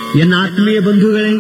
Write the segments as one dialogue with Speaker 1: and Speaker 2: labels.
Speaker 1: ಎನ್ನ ಆತ್ಮೀಯ ಬಂಧುಗಳೇ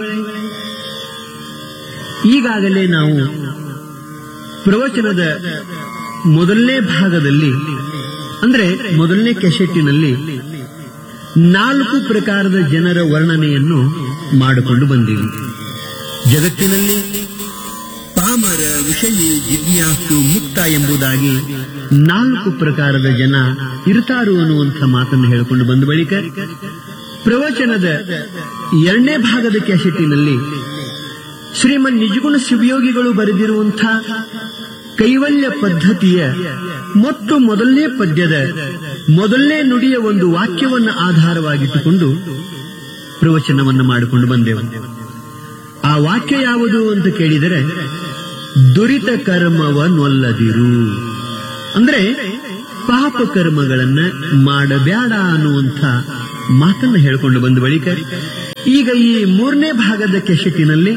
Speaker 1: ಈಗಾಗಲೇ ನಾವು ಪ್ರವಚನದ ಮೊದಲನೇ ಭಾಗದಲ್ಲಿ ಅಂದ್ರೆ ಮೊದಲನೇ ಕೆಸೆಟ್ಟಿನಲ್ಲಿ ನಾಲ್ಕು ಪ್ರಕಾರದ ಜನರ ವರ್ಣನೆಯನ್ನು ಮಾಡಿಕೊಂಡು ಬಂದೀವಿ ಜಗತ್ತಿನಲ್ಲಿ ಪಾಮರ ವಿಷಯಿ ಜಿಜ್ಞಾಸು ಮುಕ್ತ ಎಂಬುದಾಗಿ ನಾಲ್ಕು ಪ್ರಕಾರದ ಜನ ಇರ್ತಾರು ಅನ್ನುವಂಥ ಮಾತನ್ನು ಹೇಳಿಕೊಂಡು ಬಂದ ಬಳಿಕ ಪ್ರವಚನದ ಎರಡನೇ ಭಾಗದ ಕ್ಯಾಸೆಟಿನಲ್ಲಿ ಶ್ರೀಮನ್ ನಿಜಗುಣ ಶಿವಯೋಗಿಗಳು ಬರೆದಿರುವಂಥ ಕೈವಲ್ಯ ಪದ್ಧತಿಯ ಮತ್ತು ಮೊದಲನೇ ಪದ್ಯದ ಮೊದಲನೇ ನುಡಿಯ ಒಂದು ವಾಕ್ಯವನ್ನು ಆಧಾರವಾಗಿಟ್ಟುಕೊಂಡು ಪ್ರವಚನವನ್ನು ಮಾಡಿಕೊಂಡು ಬಂದೆವು ಆ ವಾಕ್ಯ ಯಾವುದು ಅಂತ ಕೇಳಿದರೆ ದುರಿತ ಕರ್ಮವನ್ನೊಲ್ಲದಿರು ಅಂದ್ರೆ ಪಾಪ ಕರ್ಮಗಳನ್ನ ಮಾಡಬೇಡ ಅನ್ನುವಂಥ ಮಾತನ್ನ ಹೇಳಿಕೊಂಡು ಬಂದ ಬಳಿಕ ಈಗ ಈ ಮೂರನೇ ಭಾಗದ ಕೆಸೆಟಿನಲ್ಲಿ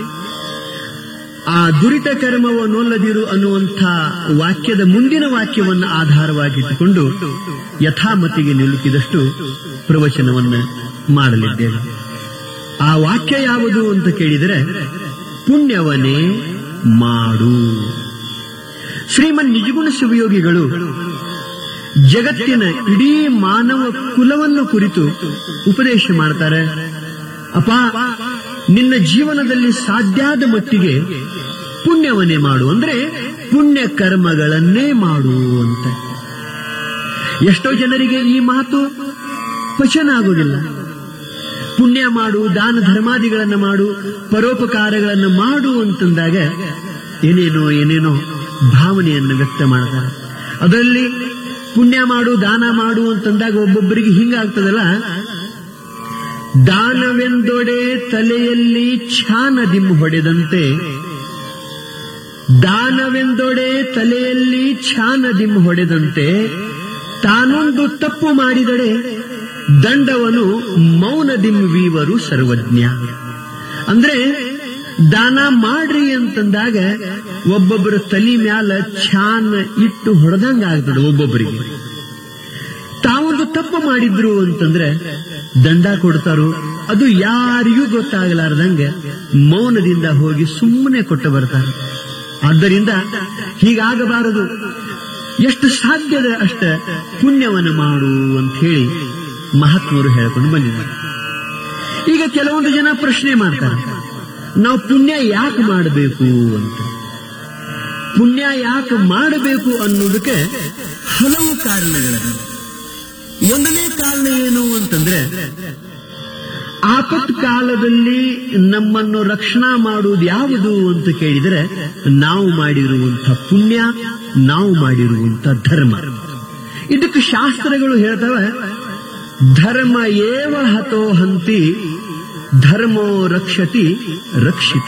Speaker 1: ಆ ದುರಿತ ಕರ್ಮವನ್ನೊಲ್ಲದಿರು ಅನ್ನುವಂಥ ವಾಕ್ಯದ ಮುಂದಿನ ವಾಕ್ಯವನ್ನು ಆಧಾರವಾಗಿಟ್ಟುಕೊಂಡು ಯಥಾಮತಿಗೆ ನಿಲುಕಿದಷ್ಟು ಪ್ರವಚನವನ್ನು ಮಾಡಲಿದ್ದೇವೆ ಆ ವಾಕ್ಯ ಯಾವುದು ಅಂತ ಕೇಳಿದರೆ ಪುಣ್ಯವನೇ ಮಾಡು ಶ್ರೀಮನ್ ನಿಜಗುಣ ಶಿವಯೋಗಿಗಳು ಜಗತ್ತಿನ ಇಡೀ ಮಾನವ ಕುಲವನ್ನು ಕುರಿತು ಉಪದೇಶ ಮಾಡ್ತಾರೆ ಅಪ್ಪ ನಿನ್ನ ಜೀವನದಲ್ಲಿ ಸಾಧ್ಯಾದ ಮಟ್ಟಿಗೆ ಪುಣ್ಯವನ್ನೇ ಮಾಡು ಅಂದ್ರೆ ಪುಣ್ಯ ಕರ್ಮಗಳನ್ನೇ ಮಾಡು ಅಂತ ಎಷ್ಟೋ ಜನರಿಗೆ ಈ ಮಾತು ಪಚನ ಆಗುವುದಿಲ್ಲ ಪುಣ್ಯ ಮಾಡು ದಾನ ಧರ್ಮಾದಿಗಳನ್ನು ಮಾಡು ಪರೋಪಕಾರಗಳನ್ನು ಮಾಡು ಅಂತಂದಾಗ ಏನೇನೋ ಏನೇನೋ ಭಾವನೆಯನ್ನು ವ್ಯಕ್ತ ಮಾಡ್ತಾರೆ ಅದರಲ್ಲಿ ಪುಣ್ಯ ಮಾಡು ದಾನ ಮಾಡು ಅಂತಂದಾಗ ಒಬ್ಬೊಬ್ಬರಿಗೆ ಹಿಂಗಾಗ್ತದಲ್ಲ ದಾನವೆಂದೊಡೆ ತಲೆಯಲ್ಲಿ ಛಾನದಿಮ್ ಹೊಡೆದಂತೆ ದಾನವೆಂದೊಡೆ ತಲೆಯಲ್ಲಿ ಛಾನದಿಮ್ ಹೊಡೆದಂತೆ ತಾನೊಂದು ತಪ್ಪು ಮಾಡಿದಡೆ ದಂಡವನು ಮೌನದಿಮ್ವೀವರು ಸರ್ವಜ್ಞ ಅಂದ್ರೆ ದಾನ ಮಾಡ್ರಿ ಅಂತಂದಾಗ ಒಬ್ಬೊಬ್ಬರ ತಲೆ ಮ್ಯಾಲ ಛಾನ್ ಇಟ್ಟು ಹೊಡೆದಂಗ ಆಗ್ತದೆ ಒಬ್ಬೊಬ್ಬರಿಗೆ ತಾವೊಂದು ತಪ್ಪು ಮಾಡಿದ್ರು ಅಂತಂದ್ರೆ ದಂಡ ಕೊಡ್ತಾರೋ ಅದು ಯಾರಿಗೂ ಗೊತ್ತಾಗಲಾರ್ದಂಗೆ ಮೌನದಿಂದ ಹೋಗಿ ಸುಮ್ಮನೆ ಕೊಟ್ಟು ಬರ್ತಾರೆ ಆದ್ದರಿಂದ ಹೀಗಾಗಬಾರದು ಎಷ್ಟು ಸಾಧ್ಯದ ಅಷ್ಟ ಪುಣ್ಯವನ್ನು ಮಾಡು ಅಂತ ಹೇಳಿ ಮಹಾತ್ಮರು ಹೇಳ್ಕೊಂಡು ಬಂದಿದ್ದಾರೆ ಈಗ ಕೆಲವೊಂದು ಜನ ಪ್ರಶ್ನೆ ಮಾಡ್ತಾರೆ ನಾವು ಪುಣ್ಯ ಯಾಕೆ ಮಾಡಬೇಕು ಅಂತ ಪುಣ್ಯ ಯಾಕೆ ಮಾಡಬೇಕು ಅನ್ನೋದಕ್ಕೆ ಹಲವು ಕಾರಣಗಳಿವೆ ಒಂದನೇ ಕಾರಣ ಏನು ಅಂತಂದ್ರೆ ಆಪತ್ ಕಾಲದಲ್ಲಿ ನಮ್ಮನ್ನು ರಕ್ಷಣಾ ಮಾಡುವುದು ಯಾವುದು ಅಂತ ಕೇಳಿದರೆ ನಾವು ಮಾಡಿರುವಂಥ ಪುಣ್ಯ ನಾವು ಮಾಡಿರುವಂಥ ಧರ್ಮ ಇದಕ್ಕೆ ಶಾಸ್ತ್ರಗಳು ಹೇಳ್ತವೆ ಧರ್ಮ ಏವ ಹತೋ ಹಂತಿ ಧರ್ಮೋ ರಕ್ಷತಿ ರಕ್ಷಿತ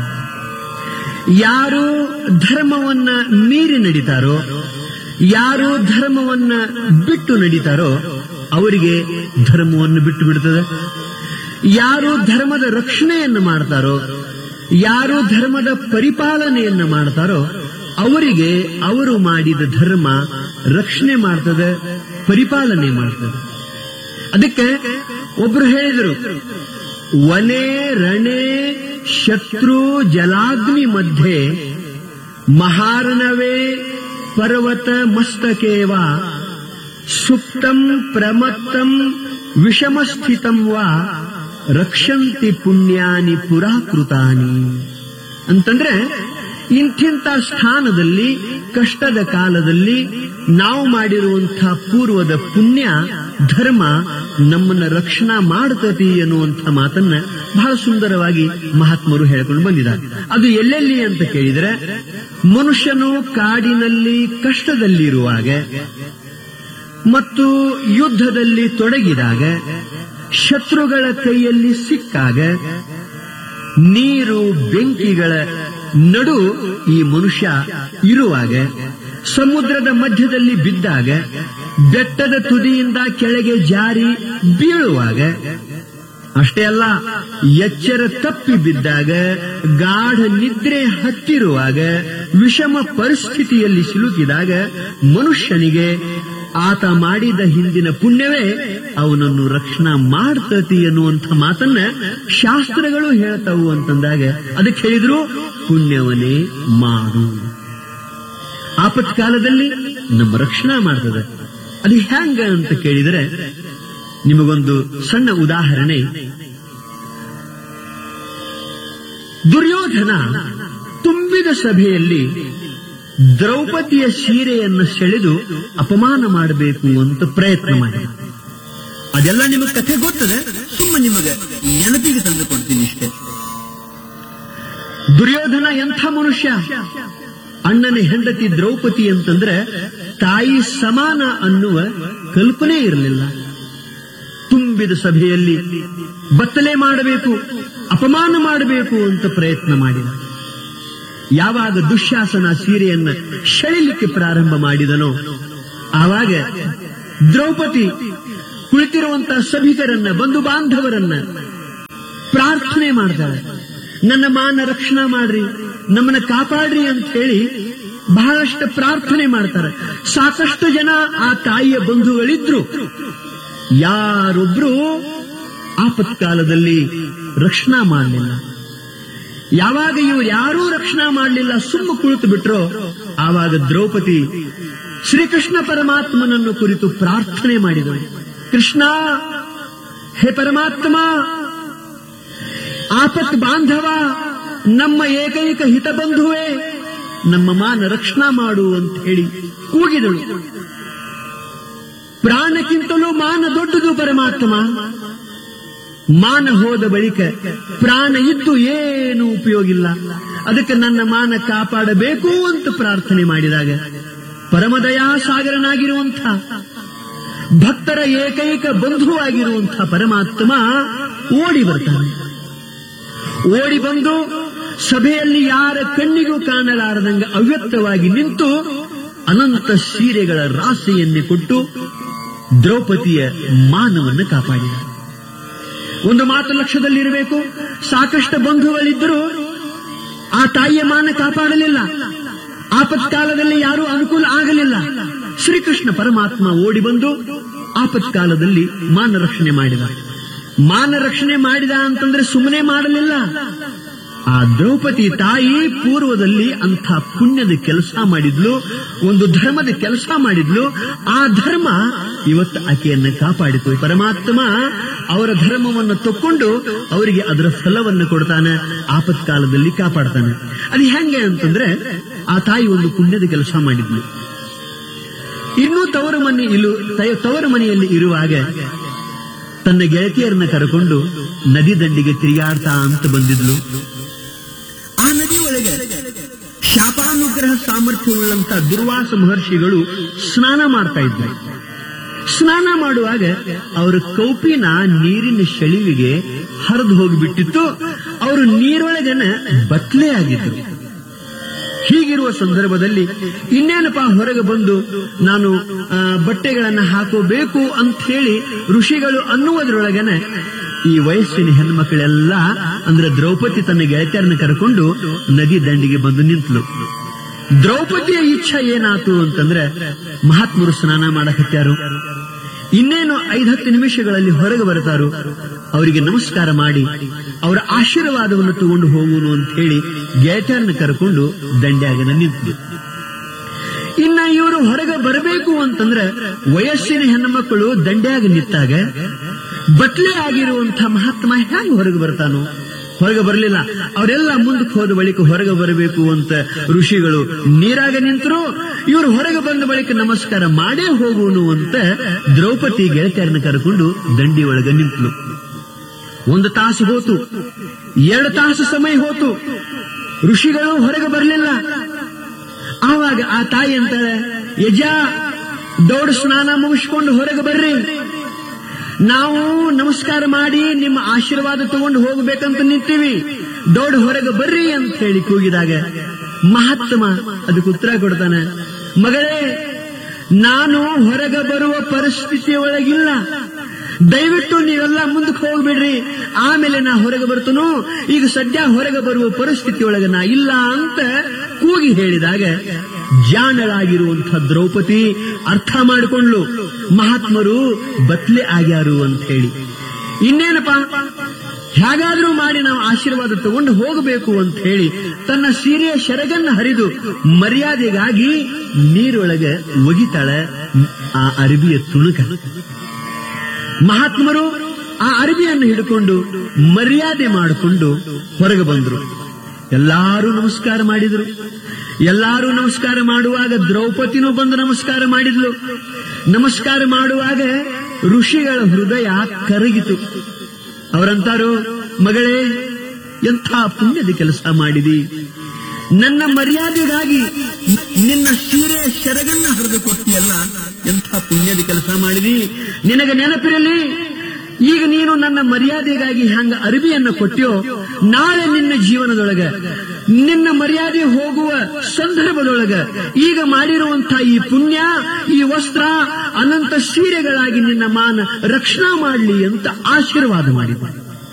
Speaker 1: ಯಾರು ಧರ್ಮವನ್ನ ಮೀರಿ ನಡೀತಾರೋ ಯಾರು ಧರ್ಮವನ್ನ ಬಿಟ್ಟು ನಡೀತಾರೋ ಅವರಿಗೆ ಧರ್ಮವನ್ನು ಬಿಟ್ಟು ಬಿಡ್ತದೆ ಯಾರು ಧರ್ಮದ ರಕ್ಷಣೆಯನ್ನು ಮಾಡ್ತಾರೋ ಯಾರು ಧರ್ಮದ ಪರಿಪಾಲನೆಯನ್ನು ಮಾಡ್ತಾರೋ ಅವರಿಗೆ ಅವರು ಮಾಡಿದ ಧರ್ಮ ರಕ್ಷಣೆ ಮಾಡ್ತದೆ ಪರಿಪಾಲನೆ ಮಾಡ್ತದೆ ಅದಕ್ಕೆ ಒಬ್ರು ಹೇಳಿದರು ವನೆ ರಣೆ ಶತ್ರು ಜಲಾಗ್ನಿ ಮಧ್ಯೆ ಮಹಾರ್ಣವೇ ಪರ್ವತ ಮಸ್ತಕೇವ ಸುಪ್ತಂ ಪ್ರಮತ್ತಂ ವಿಷಮಸ್ಥಿತಂ ವಾ ರಕ್ಷಂತಿ ಪುಣ್ಯಾನಿ ಪುರಾಕೃತಾನಿ ಅಂತಂದ್ರೆ ಇಂಥಿಂಥ ಸ್ಥಾನದಲ್ಲಿ ಕಷ್ಟದ ಕಾಲದಲ್ಲಿ ನಾವು ಮಾಡಿರುವಂತಹ ಪೂರ್ವದ ಪುಣ್ಯ ಧರ್ಮ ನಮ್ಮನ್ನ ರಕ್ಷಣಾ ಮಾಡ್ತತಿ ಅನ್ನುವಂಥ ಮಾತನ್ನ ಬಹಳ ಸುಂದರವಾಗಿ ಮಹಾತ್ಮರು ಹೇಳ್ಕೊಂಡು ಬಂದಿದ್ದಾರೆ ಅದು ಎಲ್ಲೆಲ್ಲಿ ಅಂತ ಕೇಳಿದ್ರೆ ಮನುಷ್ಯನು ಕಾಡಿನಲ್ಲಿ ಕಷ್ಟದಲ್ಲಿರುವಾಗ ಮತ್ತು ಯುದ್ಧದಲ್ಲಿ ತೊಡಗಿದಾಗ ಶತ್ರುಗಳ ಕೈಯಲ್ಲಿ ಸಿಕ್ಕಾಗ ನೀರು ಬೆಂಕಿಗಳ ನಡು ಈ ಮನುಷ್ಯ ಇರುವಾಗ ಸಮುದ್ರದ ಮಧ್ಯದಲ್ಲಿ ಬಿದ್ದಾಗ ಬೆಟ್ಟದ ತುದಿಯಿಂದ ಕೆಳಗೆ ಜಾರಿ ಬೀಳುವಾಗ ಅಷ್ಟೇ ಅಲ್ಲ ಎಚ್ಚರ ತಪ್ಪಿ ಬಿದ್ದಾಗ ಗಾಢ ನಿದ್ರೆ ಹತ್ತಿರುವಾಗ ವಿಷಮ ಪರಿಸ್ಥಿತಿಯಲ್ಲಿ ಸಿಲುಕಿದಾಗ ಮನುಷ್ಯನಿಗೆ ಆತ ಮಾಡಿದ ಹಿಂದಿನ ಪುಣ್ಯವೇ ಅವನನ್ನು ರಕ್ಷಣಾ ಮಾಡ್ತತಿ ಎನ್ನುವಂಥ ಮಾತನ್ನ ಶಾಸ್ತ್ರಗಳು ಹೇಳ್ತಾವು ಅಂತಂದಾಗ ಅದಕ್ಕೆ ಹೇಳಿದ್ರು ಪುಣ್ಯವನ್ನೇ ಮಾಡು ಆಪತ್ಕಾಲದಲ್ಲಿ ನಮ್ಮ ರಕ್ಷಣಾ ಮಾಡ್ತದೆ ಅದು ಹ್ಯಾಂಗ ಅಂತ ಕೇಳಿದರೆ ನಿಮಗೊಂದು ಸಣ್ಣ ಉದಾಹರಣೆ ದುರ್ಯೋಧನ ತುಂಬಿದ ಸಭೆಯಲ್ಲಿ ದ್ರೌಪದಿಯ ಸೀರೆಯನ್ನು ಸೆಳೆದು ಅಪಮಾನ ಮಾಡಬೇಕು ಅಂತ ಪ್ರಯತ್ನ ಮಾಡಿ ಅದೆಲ್ಲ ನಿಮಗೆ ಕಥೆ ಗೊತ್ತದೆ ಸುಮ್ಮ ನಿಮಗೆ ನೆನಪಿಗೆ ತಂದು ಕೊಡ್ತೀನಿ ಇಷ್ಟೇ ದುರ್ಯೋಧನ ಎಂಥ ಮನುಷ್ಯ ಅಣ್ಣನ ಹೆಂಡತಿ ದ್ರೌಪದಿ ಅಂತಂದ್ರೆ ತಾಯಿ ಸಮಾನ ಅನ್ನುವ ಕಲ್ಪನೆ ಇರಲಿಲ್ಲ ತುಂಬಿದ ಸಭೆಯಲ್ಲಿ ಬತ್ತಲೆ ಮಾಡಬೇಕು ಅಪಮಾನ ಮಾಡಬೇಕು ಅಂತ ಪ್ರಯತ್ನ ಮಾಡಿದ ಯಾವಾಗ ದುಶ್ಯಾಸನ ಸೀರೆಯನ್ನ ಸೆಳಿಲಿಕ್ಕೆ ಪ್ರಾರಂಭ ಮಾಡಿದನೋ ಆವಾಗ ದ್ರೌಪದಿ ಕುಳಿತಿರುವಂತಹ ಸಭಿಕರನ್ನ ಬಂಧು ಬಾಂಧವರನ್ನ ಪ್ರಾರ್ಥನೆ ಮಾಡ್ತಾಳೆ ನನ್ನ ಮಾನ ರಕ್ಷಣಾ ಮಾಡ್ರಿ ನಮ್ಮನ್ನ ಕಾಪಾಡ್ರಿ ಅಂತ ಹೇಳಿ ಬಹಳಷ್ಟು ಪ್ರಾರ್ಥನೆ ಮಾಡ್ತಾರೆ ಸಾಕಷ್ಟು ಜನ ಆ ತಾಯಿಯ ಬಂಧುಗಳಿದ್ರು ಯಾರೊಬ್ರು ಆಪತ್ಕಾಲದಲ್ಲಿ ರಕ್ಷಣಾ ಮಾಡಲಿಲ್ಲ ಯಾವಾಗ ಇವ್ರು ಯಾರೂ ರಕ್ಷಣಾ ಮಾಡಲಿಲ್ಲ ಸುಮ್ಮ ಕುಳಿತು ಬಿಟ್ರೋ ಆವಾಗ ದ್ರೌಪದಿ ಶ್ರೀಕೃಷ್ಣ ಪರಮಾತ್ಮನನ್ನು ಕುರಿತು ಪ್ರಾರ್ಥನೆ ಮಾಡಿದಳು ಕೃಷ್ಣ ಹೇ ಪರಮಾತ್ಮ ಆಪತ್ ಬಾಂಧವ ನಮ್ಮ ಏಕೈಕ ಹಿತಬಂಧುವೇ ನಮ್ಮ ಮಾನ ರಕ್ಷಣಾ ಮಾಡು ಅಂತ ಹೇಳಿ ಕೂಗಿದಳು ಪ್ರಾಣಕ್ಕಿಂತಲೂ ಮಾನ ದೊಡ್ಡದು ಪರಮಾತ್ಮ ಮಾನ ಹೋದ ಬಳಿಕ ಪ್ರಾಣ ಇದ್ದು ಏನು ಉಪಯೋಗಿಲ್ಲ ಅದಕ್ಕೆ ನನ್ನ ಮಾನ ಕಾಪಾಡಬೇಕು ಅಂತ ಪ್ರಾರ್ಥನೆ ಮಾಡಿದಾಗ ಪರಮದಯಾ ಸಾಗರನಾಗಿರುವಂಥ ಭಕ್ತರ ಏಕೈಕ ಬಂಧುವಾಗಿರುವಂಥ ಪರಮಾತ್ಮ ಓಡಿ ಬರ್ತಾನೆ ಓಡಿ ಬಂದು ಸಭೆಯಲ್ಲಿ ಯಾರ ಕಣ್ಣಿಗೂ ಕಾಣಲಾರದಂಗ ಅವ್ಯಕ್ತವಾಗಿ ನಿಂತು ಅನಂತ ಸೀರೆಗಳ ರಾಶಿಯನ್ನೇ ಕೊಟ್ಟು ದ್ರೌಪದಿಯ ಮಾನವನ್ನು ಕಾಪಾಡಿದ ಒಂದು ಮಾತು ಲಕ್ಷ್ಯದಲ್ಲಿರಬೇಕು ಸಾಕಷ್ಟು ಬಂಧುಗಳಿದ್ದರೂ ಆ ತಾಯಿಯ ಮಾನ ಕಾಪಾಡಲಿಲ್ಲ ಆಪತ್ಕಾಲದಲ್ಲಿ ಯಾರೂ ಅನುಕೂಲ ಆಗಲಿಲ್ಲ ಶ್ರೀಕೃಷ್ಣ ಪರಮಾತ್ಮ ಓಡಿ ಬಂದು ಆಪತ್ಕಾಲದಲ್ಲಿ ಮಾನ ರಕ್ಷಣೆ ಮಾಡಿದ ಮಾನ ರಕ್ಷಣೆ ಮಾಡಿದ ಅಂತಂದ್ರೆ ಸುಮ್ಮನೆ ಮಾಡಲಿಲ್ಲ ಆ ದ್ರೌಪದಿ ತಾಯಿ ಪೂರ್ವದಲ್ಲಿ ಅಂಥ ಪುಣ್ಯದ ಕೆಲಸ ಮಾಡಿದ್ಲು ಒಂದು ಧರ್ಮದ ಕೆಲಸ ಮಾಡಿದ್ಲು ಆ ಧರ್ಮ ಇವತ್ತು ಆಕೆಯನ್ನ ಕಾಪಾಡಿತು ಪರಮಾತ್ಮ ಅವರ ಧರ್ಮವನ್ನು ತಕ್ಕೊಂಡು ಅವರಿಗೆ ಅದರ ಫಲವನ್ನು ಕೊಡ್ತಾನೆ ಆಪತ್ಕಾಲದಲ್ಲಿ ಕಾಪಾಡ್ತಾನೆ ಅದು ಹೆಂಗೆ ಅಂತಂದ್ರೆ ಆ ತಾಯಿ ಒಂದು ಪುಣ್ಯದ ಕೆಲಸ ಮಾಡಿದ್ಲು ಇನ್ನೂ ತವರು ಮನೆ ಇಲು ತವರು ಮನೆಯಲ್ಲಿ ಇರುವಾಗ ತನ್ನ ಗೆಳತಿಯರನ್ನ ಕರೆಕೊಂಡು ನದಿ ದಂಡಿಗೆ ತಿರುಗಾಡ್ತಾ ಅಂತ ಬಂದಿದ್ಲು ಆ ನದಿ ಒಳಗೆ ಶಾಪಾನುಗ್ರಹ ಸಾಮರ್ಥ್ಯವುಳ್ಳಂತ ದುರ್ವಾಸ ಮಹರ್ಷಿಗಳು ಸ್ನಾನ ಮಾಡ್ತಾ ಇದ್ರು ಸ್ನಾನ ಮಾಡುವಾಗ ಅವರ ಕೌಪಿನ ನೀರಿನ ಶಳಿವಿಗೆ ಹರಿದು ಹೋಗಿಬಿಟ್ಟಿತ್ತು ಅವರು ನೀರೊಳಗನ ಬತ್ಲೆ ಆಗಿದ್ರು ಹೀಗಿರುವ ಸಂದರ್ಭದಲ್ಲಿ ಇನ್ನೇನಪ್ಪ ಹೊರಗೆ ಬಂದು ನಾನು ಆ, ಬಟ್ಟೆಗಳನ್ನ ಹಾಕೋಬೇಕು ಅಂತ ಹೇಳಿ ಋಷಿಗಳು ಅನ್ನುವುದರೊಳಗನೆ ಈ ವಯಸ್ಸಿನ ಹೆಣ್ಮಕ್ಳೆಲ್ಲ ಅಂದ್ರೆ ದ್ರೌಪದಿ ತನ್ನ ಗೆಳತಿಯರನ್ನ ಕರ್ಕೊಂಡು ನದಿ ದಂಡಿಗೆ ಬಂದು ನಿಂತಲು ದ್ರೌಪದಿಯ ಇಚ್ಛೆ ಏನಾತು ಅಂತಂದ್ರೆ ಮಹಾತ್ಮರು ಸ್ನಾನ ಮಾಡಕತ್ಯಾರು ಇನ್ನೇನು ಐದತ್ತು ನಿಮಿಷಗಳಲ್ಲಿ ಹೊರಗೆ ಬರ್ತಾರು ಅವರಿಗೆ ನಮಸ್ಕಾರ ಮಾಡಿ ಅವರ ಆಶೀರ್ವಾದವನ್ನು ತಗೊಂಡು ಹೋಗುನು ಅಂತ ಹೇಳಿ ಗೆಳತಿಯರನ್ನ ಕರ್ಕೊಂಡು ದಂಡ್ಯಾಗನ ನಿಂತರು ಇನ್ನ ಇವರು ಹೊರಗೆ ಬರಬೇಕು ಅಂತಂದ್ರೆ ವಯಸ್ಸಿನ ಹೆಣ್ಣುಮಕ್ಕಳು ದಂಡ್ಯಾಗ ನಿಂತಾಗ ಬಟ್ಲೆ ಆಗಿರುವಂತ ಮಹಾತ್ಮ ಹೆಂಗ್ ಹೊರಗೆ ಬರ್ತಾನೋ ಹೊರಗೆ ಬರಲಿಲ್ಲ ಅವರೆಲ್ಲ ಮುಂದಕ್ಕೆ ಹೋದ ಬಳಿಕ ಹೊರಗೆ ಬರಬೇಕು ಅಂತ ಋಷಿಗಳು ನೀರಾಗ ನಿಂತರು ಇವರು ಹೊರಗೆ ಬಂದ ಬಳಿಕ ನಮಸ್ಕಾರ ಮಾಡೇ ಹೋಗುವನು ಅಂತ ದ್ರೌಪದಿ ಗೆಳತಿಯರನ್ನ ಕರ್ಕೊಂಡು ದಂಡಿ ಒಳಗೆ ನಿಂತಲು ಒಂದು ತಾಸು ಹೋತು ಎರಡು ತಾಸು ಸಮಯ ಹೋತು ಋಷಿಗಳು ಹೊರಗೆ ಬರಲಿಲ್ಲ ಆವಾಗ ಆ ತಾಯಿ ಅಂತಾಳೆ ಯಜ ದೌಡ ಸ್ನಾನ ಮುಗಿಸ್ಕೊಂಡು ಹೊರಗೆ ಬರ್ರಿ ನಾವು ನಮಸ್ಕಾರ ಮಾಡಿ ನಿಮ್ಮ ಆಶೀರ್ವಾದ ತಗೊಂಡು ಹೋಗ್ಬೇಕಂತ ನಿಂತೀವಿ ದೌಡ್ ಹೊರಗೆ ಬರ್ರಿ ಅಂತ ಹೇಳಿ ಕೂಗಿದಾಗ ಮಹಾತ್ಮ ಅದಕ್ಕೆ ಉತ್ತರ ಕೊಡ್ತಾನೆ ಮಗಳೇ ನಾನು ಹೊರಗೆ ಬರುವ ಪರಿಸ್ಥಿತಿ ಒಳಗಿಲ್ಲ ದಯವಿಟ್ಟು ನೀವೆಲ್ಲ ಮುಂದಕ್ಕೆ ಹೋಗ್ಬಿಡ್ರಿ ಆಮೇಲೆ ನಾ ಹೊರಗೆ ಬರ್ತನೋ ಈಗ ಸದ್ಯ ಹೊರಗೆ ಬರುವ ಪರಿಸ್ಥಿತಿ ಒಳಗೆ ನಾ ಇಲ್ಲ ಅಂತ ಕೂಗಿ ಹೇಳಿದಾಗ ಜಾಣಳಾಗಿರುವಂಥ ದ್ರೌಪದಿ ಅರ್ಥ ಮಾಡಿಕೊಂಡ್ಲು ಮಹಾತ್ಮರು ಬತ್ಲೆ ಆಗ್ಯಾರು ಅಂತ ಹೇಳಿ ಇನ್ನೇನಪ್ಪ ಹೇಗಾದ್ರೂ ಮಾಡಿ ನಾವು ಆಶೀರ್ವಾದ ತಗೊಂಡು ಹೋಗಬೇಕು ಅಂತ ಹೇಳಿ ತನ್ನ ಸೀರೆಯ ಶರಗನ್ನ ಹರಿದು ಮರ್ಯಾದೆಗಾಗಿ ನೀರೊಳಗೆ ಒಗಿತಾಳ ಆ ಅರಬಿಯ ತುಣುಕ ಮಹಾತ್ಮರು ಆ ಅರಬಿಯನ್ನು ಹಿಡ್ಕೊಂಡು ಮರ್ಯಾದೆ ಮಾಡಿಕೊಂಡು ಹೊರಗೆ ಬಂದ್ರು ಎಲ್ಲಾರು ನಮಸ್ಕಾರ ಮಾಡಿದ್ರು ಎಲ್ಲಾರು ನಮಸ್ಕಾರ ಮಾಡುವಾಗ ದ್ರೌಪದಿನೂ ಬಂದು ನಮಸ್ಕಾರ ಮಾಡಿದ್ಲು ನಮಸ್ಕಾರ ಮಾಡುವಾಗ ಋಷಿಗಳ ಹೃದಯ ಕರಗಿತು ಅವರಂತಾರು ಮಗಳೇ ಎಂಥ ಪುಣ್ಯದ ಕೆಲಸ ಮಾಡಿದಿ ನನ್ನ ಮರ್ಯಾದೆಗಾಗಿ ನಿನ್ನ ಸೀರೆಯ ಶರಗನ್ನ ಹರಿದು ಕೊಟ್ಟಿಯಲ್ಲ ಎಂಥ ಪುಣ್ಯದ ಕೆಲಸ ಮಾಡಿದಿ ನಿನಗೆ ನೆನಪಿರಲಿ ಈಗ ನೀನು ನನ್ನ ಮರ್ಯಾದೆಗಾಗಿ ಹಂಗ ಅರಿವಿಯನ್ನ ಕೊಟ್ಟಿಯೋ ನಾಳೆ ನಿನ್ನ ಜೀವನದೊಳಗ ನಿನ್ನ ಮರ್ಯಾದೆ ಹೋಗುವ ಸಂದರ್ಭದೊಳಗ ಈಗ ಮಾಡಿರುವಂತಹ ಈ ಪುಣ್ಯ ಈ ವಸ್ತ್ರ ಅನಂತ ಸೀರೆಗಳಾಗಿ ನಿನ್ನ ಮಾನ ರಕ್ಷಣಾ ಮಾಡಲಿ ಅಂತ ಆಶೀರ್ವಾದ ಮಾಡಿದ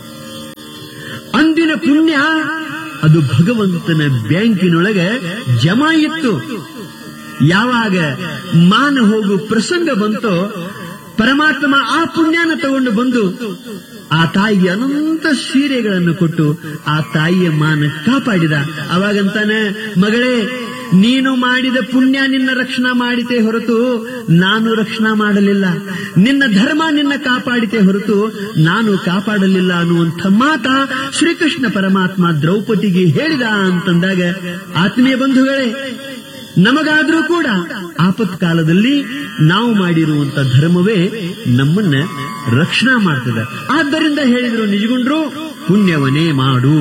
Speaker 1: ಅಂದಿನ ಪುಣ್ಯ ಅದು ಭಗವಂತನ ಬ್ಯಾಂಕಿನೊಳಗೆ ಜಮಾ ಇತ್ತು ಯಾವಾಗ ಮಾನ ಹೋಗು ಪ್ರಸಂಗ ಬಂತೋ ಪರಮಾತ್ಮ ಆ ಪುಣ್ಯನ ತಗೊಂಡು ಬಂದು ಆ ತಾಯಿಗೆ ಅನಂತ ಸೀರೆಗಳನ್ನು ಕೊಟ್ಟು ಆ ತಾಯಿಯ ಮಾನ ಕಾಪಾಡಿದ ಅವಾಗಂತಾನೆ ಮಗಳೇ ನೀನು ಮಾಡಿದ ಪುಣ್ಯ ನಿನ್ನ ರಕ್ಷಣಾ ಮಾಡಿತೆ ಹೊರತು ನಾನು ರಕ್ಷಣಾ ಮಾಡಲಿಲ್ಲ ನಿನ್ನ ಧರ್ಮ ನಿನ್ನ ಕಾಪಾಡಿತೆ ಹೊರತು ನಾನು ಕಾಪಾಡಲಿಲ್ಲ ಅನ್ನುವಂಥ ಮಾತ ಶ್ರೀಕೃಷ್ಣ ಪರಮಾತ್ಮ ದ್ರೌಪದಿಗೆ ಹೇಳಿದ ಅಂತಂದಾಗ ಆತ್ಮೀಯ ಬಂಧುಗಳೇ ನಮಗಾದ್ರೂ ಕೂಡ ಆಪತ್ ಕಾಲದಲ್ಲಿ ನಾವು ಮಾಡಿರುವಂತ ಧರ್ಮವೇ ನಮ್ಮನ್ನ ರಕ್ಷಣಾ ಮಾಡ್ತದೆ ಆದ್ದರಿಂದ ಹೇಳಿದ್ರು ನಿಜಗುಂಡ್ರು ಪುಣ್ಯವನೇ ಮಾಡು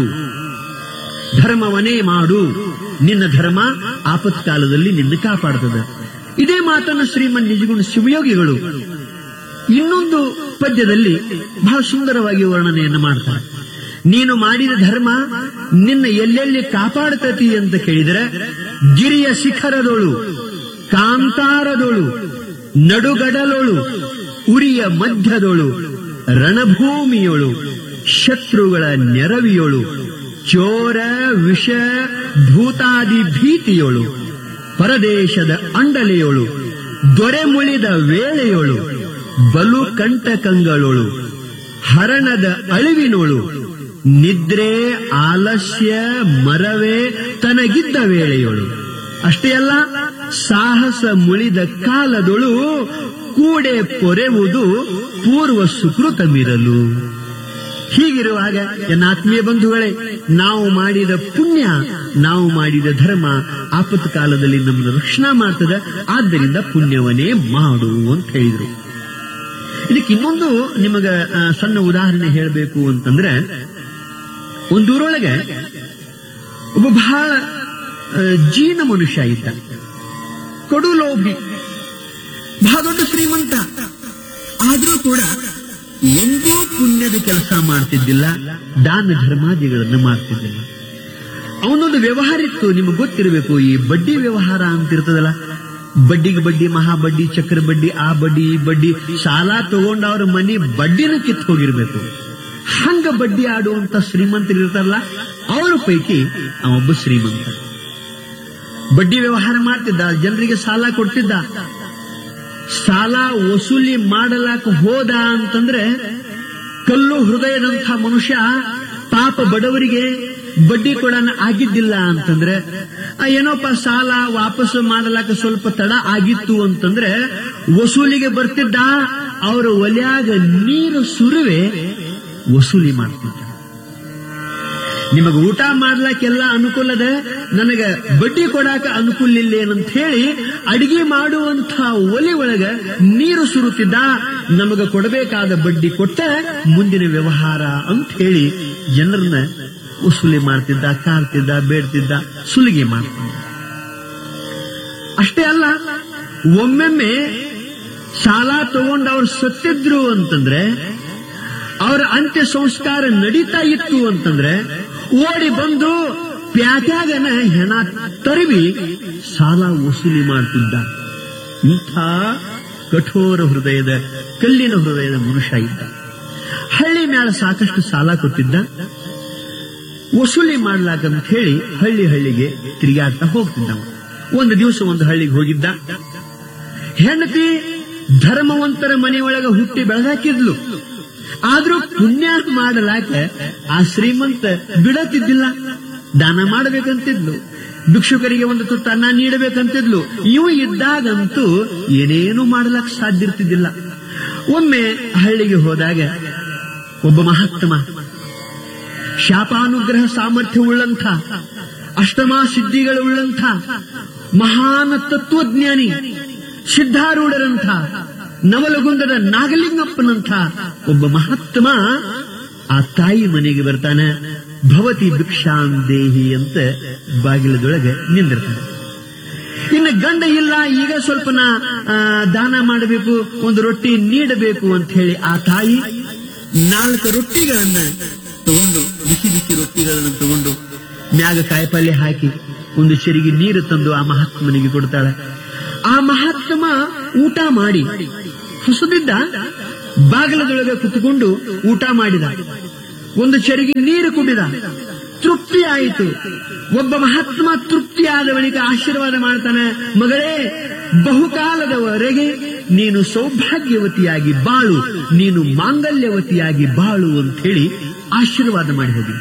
Speaker 1: ಧರ್ಮವನೇ ಮಾಡು ನಿನ್ನ ಧರ್ಮ ಆಪತ್ ಕಾಲದಲ್ಲಿ ನಿನ್ನ ಕಾಪಾಡ್ತದೆ ಇದೇ ಮಾತನ್ನು ಶ್ರೀಮನ್ ನಿಜಗುಣ ಶಿವಯೋಗಿಗಳು ಇನ್ನೊಂದು ಪದ್ಯದಲ್ಲಿ ಬಹಳ ಸುಂದರವಾಗಿ ವರ್ಣನೆಯನ್ನು ಮಾಡ್ತಾರೆ ನೀನು ಮಾಡಿದ ಧರ್ಮ ನಿನ್ನ ಎಲ್ಲೆಲ್ಲಿ ಕಾಪಾಡ್ತತಿ ಅಂತ ಕೇಳಿದರೆ ಗಿರಿಯ ಶಿಖರದೊಳು ಕಾಂತಾರದೊಳು ನಡುಗಡಲೊಳು ಉರಿಯ ಮಧ್ಯದೊಳು ರಣಭೂಮಿಯೊಳು ಶತ್ರುಗಳ ನೆರವಿಯೊಳು ಚೋರ ವಿಷ ಭೂತಾದಿ ಭೀತಿಯೊಳು ಪರದೇಶದ ಅಂಡಲೆಯೊಳು ದೊರೆ ಮುಳಿದ ವೇಳೆಯೊಳು ಬಲು ಕಂಟಕಂಗಳೊಳು ಹರಣದ ಅಳಿವಿನೊಳು ನಿದ್ರೆ ಆಲಸ್ಯ ಮರವೇ ತನಗಿದ್ದ ವೇಳೆಯೊಳು ಅಷ್ಟೇ ಅಲ್ಲ ಸಾಹಸ ಮುಳಿದ ಕಾಲದೊಳು ಕೂಡೆ ಪೊರೆವುದು ಪೂರ್ವ ಸುಕೃತಮಿರಲು ಹೀಗಿರುವಾಗ ಎನ್ನ ಆತ್ಮೀಯ ಬಂಧುಗಳೇ ನಾವು ಮಾಡಿದ ಪುಣ್ಯ ನಾವು ಮಾಡಿದ ಧರ್ಮ ಆಪತ್ತು ಕಾಲದಲ್ಲಿ ನಮ್ಮನ್ನು ರಕ್ಷಣಾ ಮಾಡ್ತದೆ ಆದ್ದರಿಂದ ಪುಣ್ಯವನ್ನೇ ಮಾಡು ಅಂತ ಹೇಳಿದ್ರು ಇದಕ್ಕೆ ಇನ್ನೊಂದು ನಿಮಗ ಆ, ಸಣ್ಣ ಉದಾಹರಣೆ ಹೇಳಬೇಕು ಅಂತಂದ್ರೆ ಒಂದೂರೊಳಗೆ ಒಬ್ಬ ಬಹಳ ಆ, ಜೀನ ಮನುಷ್ಯ ಇದ್ದ ಕಡು ಲೋಭಿ ಬಹಳ ದೊಡ್ಡ ಶ್ರೀಮಂತ ಆದ್ರೂ ಕೂಡ ಒಂದೂ ಪುಣ್ಯದ ಕೆಲಸ ಮಾಡ್ತಿದ್ದಿಲ್ಲ ದಾನ ಧರ್ಮಾದಿಗಳನ್ನು ಮಾಡ್ತಿದ್ದಿಲ್ಲ ಅವನೊಂದು ವ್ಯವಹಾರ ಇತ್ತು ನಿಮಗೆ ಗೊತ್ತಿರಬೇಕು ಈ ಬಡ್ಡಿ ವ್ಯವಹಾರ ಅಂತ ಇರ್ತದಲ್ಲ ಬಡ್ಡಿಗೆ ಬಡ್ಡಿ ಮಹಾ ಬಡ್ಡಿ ಚಕ್ರ ಬಡ್ಡಿ ಆ ಬಡ್ಡಿ ಈ ಬಡ್ಡಿ ಸಾಲ ತಗೊಂಡು ಅವ್ರ ಮನಿ ಬಡ್ಡಿನ ಕಿತ್ತು ಹೋಗಿರ್ಬೇಕು ಹಂಗ ಬಡ್ಡಿ ಆಡುವಂತ ಶ್ರೀಮಂತರು ಇರ್ತಾರಲ್ಲ ಅವರ ಪೈಕಿ ಅವೊಬ್ಬ ಶ್ರೀಮಂತ ಬಡ್ಡಿ ವ್ಯವಹಾರ ಮಾಡ್ತಿದ್ದ ಜನರಿಗೆ ಸಾಲ ಕೊಡ್ತಿದ್ದ ಸಾಲ ವಸೂಲಿ ಮಾಡಲಾಕ ಹೋದ ಅಂತಂದ್ರೆ ಕಲ್ಲು ಹೃದಯದಂಥ ಮನುಷ್ಯ ಪಾಪ ಬಡವರಿಗೆ ಬಡ್ಡಿ ಕೊಡನ ಆಗಿದ್ದಿಲ್ಲ ಅಂತಂದ್ರೆ ಆ ಏನೋಪ್ಪ ಸಾಲ ವಾಪಸ್ ಮಾಡಲಾಕ ಸ್ವಲ್ಪ ತಡ ಆಗಿತ್ತು ಅಂತಂದ್ರೆ ವಸೂಲಿಗೆ ಬರ್ತಿದ್ದ ಅವರ ಒಲ್ಯಾಗ ನೀರು ಸುರುವೆ ವಸೂಲಿ ಮಾಡ್ತಿದ್ದ ನಿಮಗೆ ಊಟ ಮಾಡ್ಲಾಕೆಲ್ಲ ಅನುಕೂಲದ ನನಗ ಬಡ್ಡಿ ಕೊಡಾಕ ಅನುಕೂಲ ಇಲ್ಲ ಏನಂತ ಹೇಳಿ ಅಡಿಗೆ ಮಾಡುವಂತ ಒಲೆ ಒಳಗ ನೀರು ಸುರುತ್ತಿದ್ದ ನಮಗ ಕೊಡಬೇಕಾದ ಬಡ್ಡಿ ಕೊಟ್ಟ ಮುಂದಿನ ವ್ಯವಹಾರ ಅಂತ ಹೇಳಿ ಜನರನ್ನ ವಸೂಲಿ ಮಾಡ್ತಿದ್ದ ಕಾಡ್ತಿದ್ದ ಬೇಡ್ತಿದ್ದ ಸುಲಿಗೆ ಮಾಡ್ತಿದ್ದ ಅಷ್ಟೇ ಅಲ್ಲ ಒಮ್ಮೆಮ್ಮೆ ಸಾಲ ತಗೊಂಡು ಅವ್ರು ಸತ್ತಿದ್ರು ಅಂತಂದ್ರೆ ಅವರ ಅಂತ್ಯ ಸಂಸ್ಕಾರ ನಡೀತಾ ಇತ್ತು ಅಂತಂದ್ರೆ ಓಡಿ ಬಂದು ಪ್ಯಾಟ್ಯಾಗನ ಹೆಣ ತರವಿ ಸಾಲ ವಸೂಲಿ ಮಾಡ್ತಿದ್ದ ಇಂಥ ಕಠೋರ ಹೃದಯದ ಕಲ್ಲಿನ ಹೃದಯದ ಮನುಷ್ಯ ಇದ್ದ ಹಳ್ಳಿ ಮ್ಯಾಲ ಸಾಕಷ್ಟು ಸಾಲ ಕೊಟ್ಟಿದ್ದ ವಸೂಲಿ ಮಾಡ್ಲಾಕಂತ ಹೇಳಿ ಹಳ್ಳಿ ಹಳ್ಳಿಗೆ ತಿರುಗಾಡ್ತಾ ಹೋಗ್ತಿದ್ದವ ಒಂದು ದಿವಸ ಒಂದು ಹಳ್ಳಿಗೆ ಹೋಗಿದ್ದ ಹೆಂಡತಿ ಧರ್ಮವಂತರ ಮನೆಯೊಳಗ ಹುಟ್ಟಿ ಬೆಳೆದಾಕಿದ್ಲು ಆದ್ರೂ ಪುಣ್ಯ ಮಾಡಲಾಕ ಆ ಶ್ರೀಮಂತ ಬಿಡತಿದ್ದಿಲ್ಲ ದಾನ ಮಾಡಬೇಕಂತಿದ್ಲು ಭಿಕ್ಷುಕರಿಗೆ ಒಂದು ತುತ್ತು ಅನ್ನ ನೀಡಬೇಕಂತಿದ್ಲು ಇವು ಇದ್ದಾಗಂತೂ ಏನೇನು ಮಾಡಲಕ್ ಸಾಧ್ಯ ಇರ್ತಿದ್ದಿಲ್ಲ ಒಮ್ಮೆ ಹಳ್ಳಿಗೆ ಹೋದಾಗ ಒಬ್ಬ ಮಹಾತ್ಮ ಶಾಪಾನುಗ್ರಹ ಸಾಮರ್ಥ್ಯವುಳ್ಳಂಥ ಅಷ್ಟಮಾ ಸಿದ್ಧಿಗಳುಳ್ಳಂಥ ಮಹಾನ್ ತತ್ವಜ್ಞಾನಿ ಸಿದ್ಧಾರೂಢರಂಥ ನವಲಗುಂದದ ನಾಗಲಿಂಗಪ್ಪನಂಥ ಒಬ್ಬ ಮಹಾತ್ಮ ಆ ತಾಯಿ ಮನೆಗೆ ಬರ್ತಾನೆ ಭವತಿ ಭಿಕ್ಷಾಂ ದೇಹಿ ಅಂತ ಬಾಗಿಲದೊಳಗೆ ನಿಂದಿರ್ತಾನೆ ಇನ್ನು ಗಂಡ ಇಲ್ಲ ಈಗ ಸ್ವಲ್ಪ ನಾ ಆ, ದಾನ ಮಾಡಬೇಕು ಒಂದು ರೊಟ್ಟಿ ನೀಡಬೇಕು ಅಂತ ಹೇಳಿ ಆ ತಾಯಿ ನಾಲ್ಕು ರೊಟ್ಟಿಗಳನ್ನ ತಗೊಂಡು ಬಿಸಿ ಬಿಸಿ ರೊಟ್ಟಿಗಳನ್ನು ತಗೊಂಡು ಮ್ಯಾಗ ಕಾಯಿಪಲ್ಯ ಹಾಕಿ ಒಂದು ಚೆರಿಗೆ ನೀರು ತಂದು ಆ ಮಹಾತ್ಮನಿಗೆ ಕೊಡ್ತಾಳೆ ಆ ಮಹಾತ್ಮ ಊಟ ಮಾಡಿ ಹೊಸದಿದ್ದ ಬಾಗಿಲದೊಳಗೆ ಕುತ್ಕೊಂಡು ಊಟ ಮಾಡಿದ ಒಂದು ಚೆರಿಗೆ ನೀರು ಕುಡಿದ ತೃಪ್ತಿ ಆಯಿತು ಒಬ್ಬ ಮಹಾತ್ಮ ತೃಪ್ತಿ ಆದ ಬಳಿಕ ಆಶೀರ್ವಾದ ಮಾಡ್ತಾನೆ ಮಗಳೇ ಬಹುಕಾಲದವರೆಗೆ ನೀನು ಸೌಭಾಗ್ಯವತಿಯಾಗಿ ಬಾಳು ನೀನು ಮಾಂಗಲ್ಯವತಿಯಾಗಿ ಬಾಳು ಅಂತ ಹೇಳಿ ಆಶೀರ್ವಾದ ಮಾಡಿ ಹೋಗಿದ್ದ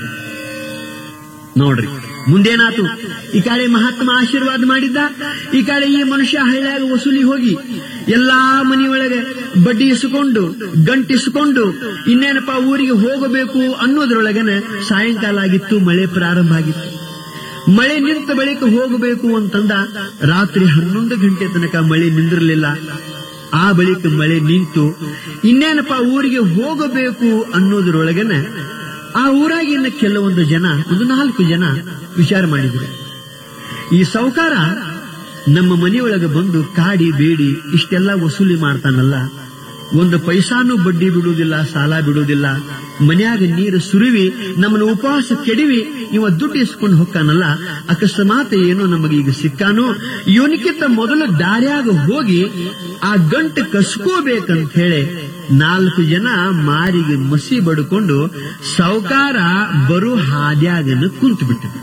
Speaker 1: ನೋಡ್ರಿ ಮುಂದೇನಾತು ಈ ಕಡೆ ಮಹಾತ್ಮ ಆಶೀರ್ವಾದ ಮಾಡಿದ್ದ ಈ ಕಡೆ ಈ ಮನುಷ್ಯ ಹಳ್ಳಿಯಾಗ ವಸೂಲಿ ಹೋಗಿ ಎಲ್ಲಾ ಮನೆಯೊಳಗೆ ಬಡ್ಡಿ ಇಸ್ಕೊಂಡು ಗಂಟಿಸ್ಕೊಂಡು ಇನ್ನೇನಪ್ಪ ಊರಿಗೆ ಹೋಗಬೇಕು ಅನ್ನೋದ್ರೊಳಗನೆ ಸಾಯಂಕಾಲ ಆಗಿತ್ತು ಮಳೆ ಪ್ರಾರಂಭ ಆಗಿತ್ತು ಮಳೆ ನಿಂತ ಬಳಿಕ ಹೋಗಬೇಕು ಅಂತಂದ ರಾತ್ರಿ ಹನ್ನೊಂದು ಗಂಟೆ ತನಕ ಮಳೆ ನಿಂದಿರಲಿಲ್ಲ ಆ ಬಳಿಕ ಮಳೆ ನಿಂತು ಇನ್ನೇನಪ್ಪ ಊರಿಗೆ ಹೋಗಬೇಕು ಅನ್ನೋದ್ರೊಳಗನೆ ಆ ಊರಾಗಿನ ಕೆಲವೊಂದು ಜನ ಒಂದು ನಾಲ್ಕು ಜನ ವಿಚಾರ ಮಾಡಿದ್ರು ಈ ಸಾವುಕಾರ ನಮ್ಮ ಮನೆಯೊಳಗೆ ಬಂದು ಕಾಡಿ ಬೇಡಿ ಇಷ್ಟೆಲ್ಲ ವಸೂಲಿ ಮಾಡ್ತಾನಲ್ಲ ಒಂದು ಪೈಸಾನು ಬಡ್ಡಿ ಬಿಡುವುದಿಲ್ಲ ಸಾಲ ಬಿಡುವುದಿಲ್ಲ ಮನ್ಯಾಗ ನೀರು ಸುರಿವಿ ನಮ್ಮನ್ನ ಉಪವಾಸ ಕೆಡಿವಿ ಇವ ದುಡ್ಡು ಇಸ್ಕೊಂಡು ಹೊಕ್ಕಾನಲ್ಲ ಅಕಸ್ಮಾತ್ ಏನೋ ನಮಗೆ ಈಗ ಸಿಕ್ಕಾನು ಇವನಿಗಿಂತ ಮೊದಲು ದಾರ್ಯಾಗ ಹೋಗಿ ಆ ಗಂಟು ಕಸ್ಕೋಬೇಕಂತ ಹೇಳಿ ನಾಲ್ಕು ಜನ ಮಾರಿಗೆ ಮಸಿ ಬಡ್ಕೊಂಡು ಸಾವುಕಾರ ಬರು ಹಾದ್ಯಾಗನ ಕುಂತು ಬಿಟ್ಟಿದ್ರು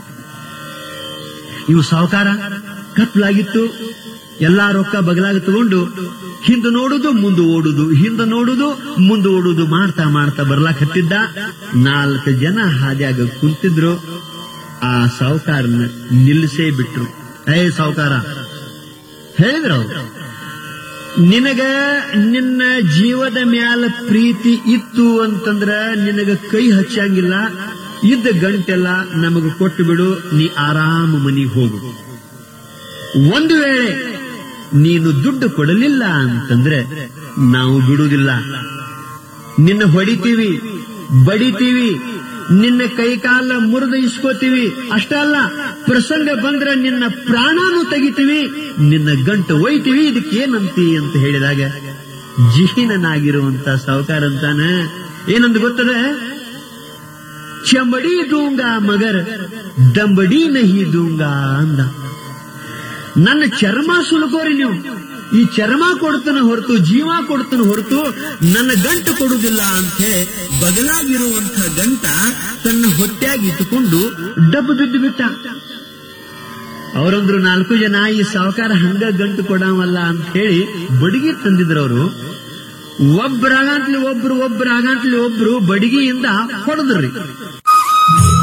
Speaker 1: ಇವು ಸಾವುಕಾರ ಕತ್ಲಾಗಿತ್ತು ಎಲ್ಲಾ ರೊಕ್ಕ ಬಗಲಾಗ ತಗೊಂಡು ಹಿಂದೆ ನೋಡುದು ಮುಂದೆ ಓಡುದು ಹಿಂದೆ ನೋಡುದು ಮುಂದೆ ಓಡುದು ಮಾಡ್ತಾ ಮಾಡ್ತಾ ಬರ್ಲಾಕತ್ತಿದ್ದ ನಾಲ್ಕು ಜನ ಹಾದ್ಯಾಗ ಕುಂತಿದ್ರು ಆ ಸಾವುಕಾರನ ನಿಲ್ಲಿಸೇ ಬಿಟ್ರು ಏ ಸಾವುಕಾರ ಹೇಳಿದ್ರು ಅವ್ರು ನಿನಗ ನಿನ್ನ ಜೀವದ ಮ್ಯಾಲ ಪ್ರೀತಿ ಇತ್ತು ಅಂತಂದ್ರ ನಿನಗ ಕೈ ಹಚ್ಚಂಗಿಲ್ಲ ಇದ್ದ ಗಂಟೆಲ್ಲ ನಮಗ ಕೊಟ್ಟು ಬಿಡು ನೀ ಆರಾಮ ಮನಿಗೆ ಹೋಗು ಒಂದು ವೇಳೆ ನೀನು ದುಡ್ಡು ಕೊಡಲಿಲ್ಲ ಅಂತಂದ್ರೆ ನಾವು ಬಿಡುವುದಿಲ್ಲ ನಿನ್ನ ಹೊಡಿತೀವಿ ಬಡಿತೀವಿ ನಿನ್ನ ಕೈಕಾಲ ಮುರಿದು ಇಸ್ಕೋತೀವಿ ಅಷ್ಟಲ್ಲ ಪ್ರಸಂಗ ಬಂದ್ರೆ ನಿನ್ನ ಪ್ರಾಣಾನು ತೆಗಿತೀವಿ ನಿನ್ನ ಗಂಟು ಒಯ್ತೀವಿ ಇದಕ್ಕೆ ಏನಂತಿ ಅಂತ ಹೇಳಿದಾಗ ಜಿಹಿನನಾಗಿರುವಂತ ಸಾವುಕಾರ ಅಂತಾನ ಏನಂತ ಗೊತ್ತದ ಚಮಡಿ ದೂಂಗಾ ಮಗರ್ ದಂಬಡಿ ನಹಿ ದೂಂಗಾ ಅಂದ ನನ್ನ ಚರ್ಮ ಸುಲ್ಕೋರಿ ನೀವು ಈ ಚರ್ಮ ಕೊಡ್ತಾನ ಹೊರತು ಜೀವ ಕೊಡ್ತಾನ ಹೊರತು ನನ್ನ ಗಂಟು ಕೊಡುವುದಿಲ್ಲ ಅಂತ ಹೇಳಿ ಬದಲಾಗಿರುವಂತ ಗಂಟ ತನ್ನ ಹೊಟ್ಟೆಯಾಗಿ ಇಟ್ಟುಕೊಂಡು ಡಬ್ಬು ಬಿದ್ದು ಬಿಟ್ಟ ಅವರೊಂದ್ರು ನಾಲ್ಕು ಜನ ಈ ಸಾವುಕಾರ ಹಂಗ ಗಂಟು ಕೊಡವಲ್ಲ ಅಂತ ಹೇಳಿ ಬಡಿಗೆ ತಂದಿದ್ರು ಅವರು ಒಬ್ಬರಾಗಂತ್ಲಿ ಒಬ್ರು ಒಬ್ಬರಾಗಂತ್ಲಿ ಒಬ್ರು ಬಡಿಗೆಯಿಂದ ಹೊಡೆದ್ರಿ